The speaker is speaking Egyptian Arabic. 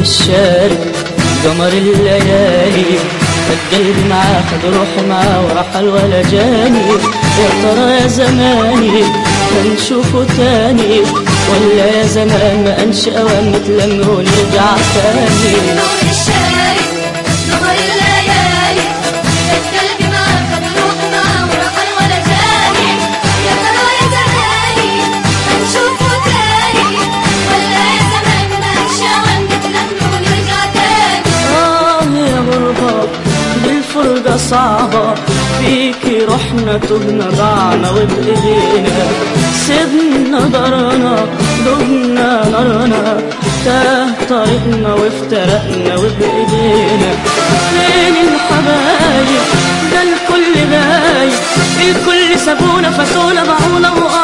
الشارع قمر الليالي خد قلبي معاه خد روحي معاه ورحل ولا جاني يا ترى يا زماني هنشوفه تاني ولا يا زمان ما انشأ ونتلم ونرجع تاني نور الشارع نور الليالي خد قلبي معاه خد روحي معاه ورحل ولا جاني يا ترى يا زماني هنشوفه تاني ولا يا زمان ما نشاوى نتلم ونرجع تاني آه يا غربة دي الفرقة صعبة فيكي رحنا تهنا ضعنا وبإيدينا سيبنا دارنا دهنا نارنا تاه طريقنا وافترقنا وبإيدينا فين الحبايب ده الكل غايب الكل سابونا فاتونا باعونا وقع